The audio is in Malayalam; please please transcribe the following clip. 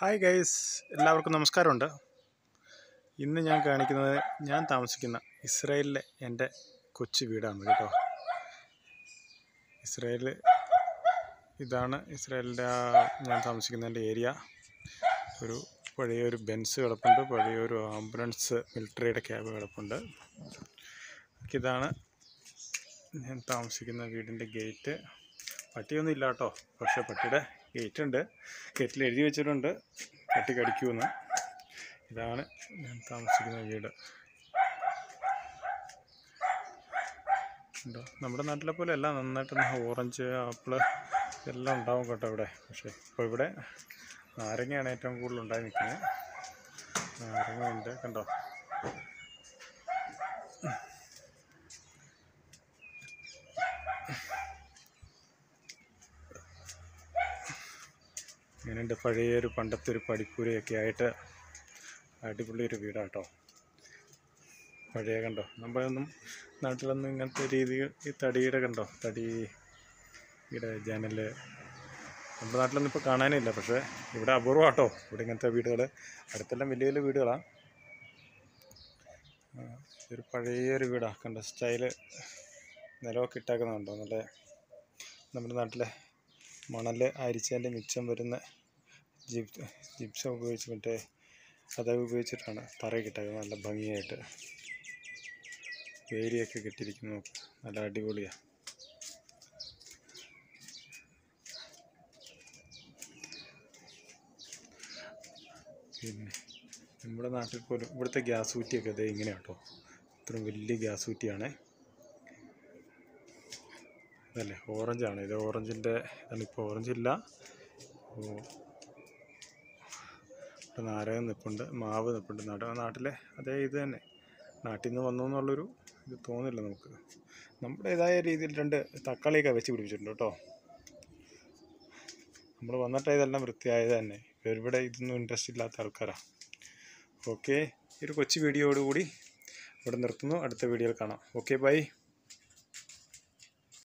ഹായ് ഗൈസ് എല്ലാവർക്കും നമസ്കാരമുണ്ട് ഇന്ന് ഞാൻ കാണിക്കുന്നത് ഞാൻ താമസിക്കുന്ന ഇസ്രായേലിലെ എൻ്റെ കൊച്ചു വീടാണ് കേട്ടോ ഇസ്രായേൽ ഇതാണ് ഇസ്രായേലിൻ്റെ ആ ഞാൻ താമസിക്കുന്നതിൻ്റെ ഏരിയ ഒരു പഴയൊരു ബെൻസ് കിടപ്പുണ്ട് പഴയൊരു ആംബുലൻസ് മിലിറ്ററിയുടെ ക്യാബ് കിടപ്പുണ്ട് ഇതാണ് ഞാൻ താമസിക്കുന്ന വീടിൻ്റെ ഗേറ്റ് പട്ടിയൊന്നും ഇല്ല കേട്ടോ പക്ഷേ പട്ടിയുടെ ഗേറ്റ് ഉണ്ട് ഗേറ്റിൽ എഴുതി വെച്ചിട്ടുണ്ട് പട്ടി കടിക്കുമെന്ന് ഇതാണ് ഞാൻ താമസിക്കുന്ന വീട് ഉണ്ടോ നമ്മുടെ നാട്ടിലെ പോലെ അല്ല നന്നായിട്ട് ഓറഞ്ച് ആപ്പിള് എല്ലാം ഉണ്ടാവും കേട്ടോ ഇവിടെ പക്ഷേ ഇപ്പോൾ ഇവിടെ നാരങ്ങയാണ് ഏറ്റവും കൂടുതൽ ഉണ്ടായി നിൽക്കുന്നത് നാരങ്ങ ഉണ്ട് കണ്ടോ ഇങ്ങനെയുണ്ട് പഴയൊരു പണ്ടത്തെ ഒരു പടിപ്പുരയൊക്കെ ആയിട്ട് അടിപൊളി ഒരു വീടാട്ടോ പഴയ കണ്ടോ നമ്മളൊന്നും നാട്ടിലൊന്നും ഇങ്ങനത്തെ രീതിയിൽ ഈ തടിയുടെ കണ്ടോ തടിയുടെ ജനല് നമ്മുടെ നാട്ടിലൊന്നും ഇപ്പോൾ കാണാനേ ഇല്ല പക്ഷേ ഇവിടെ അപൂർവമാട്ടോ ഇവിടെ ഇങ്ങനത്തെ വീടുകൾ അടുത്തെല്ലാം വലിയ വലിയ വീടുകളാണ് ഒരു പഴയൊരു വീടാണ് കണ്ടോ സ്റ്റൈല് നിലമൊക്കെ ഇട്ടേക്കുന്നുണ്ടോ നല്ല നമ്മുടെ നാട്ടിലെ മണൽ അരിച്ചതിൻ്റെ മിച്ചം വരുന്ന ജിപ് ജിപ്സം ഉപയോഗിച്ച് മറ്റേ അതൊക്കെ ഉപയോഗിച്ചിട്ടാണ് തറയൊക്കെ ഇട്ടേക്കുന്നത് നല്ല ഭംഗിയായിട്ട് വേലിയൊക്കെ കെട്ടിയിരിക്കുന്നു നോക്ക് നല്ല അടിപൊളിയാണ് പിന്നെ നമ്മുടെ നാട്ടിൽ പോലും ഇവിടുത്തെ ഗ്യാസ് കുറ്റിയൊക്കെ ഇതേ ഇങ്ങനെയാണ് കേട്ടോ ഇത്രയും വലിയ ഗ്യാസ് കുറ്റിയാണേ ഇതല്ലേ ഓറഞ്ചാണ് ഇത് ഓറഞ്ചിൻ്റെ ഇതാണ് ഇപ്പോൾ ഓറഞ്ച് ഇല്ല ഓ ഇവിടെ നാരകം നിൽപ്പുണ്ട് മാവ് നിൽപ്പുണ്ട് നാട് നാട്ടിലെ അതേ ഇത് തന്നെ നാട്ടിൽ നിന്ന് വന്നു എന്നുള്ളൊരു ഇത് തോന്നില്ല നമുക്ക് നമ്മുടേതായ രീതിയിൽ രണ്ട് തക്കാളിയൊക്കെ വെച്ച് പിടിപ്പിച്ചിട്ടുണ്ട് കേട്ടോ നമ്മൾ വന്നിട്ട് ഇതെല്ലാം വൃത്തിയായത് തന്നെ ഇവിടെ ഇതൊന്നും ഇൻട്രസ്റ്റ് ഇല്ലാത്ത ആൾക്കാരാണ് ഓക്കെ ഈ ഒരു കൊച്ചു വീഡിയോയോടുകൂടി ഇവിടെ നിർത്തുന്നു അടുത്ത വീഡിയോയിൽ കാണാം ഓക്കെ ബൈ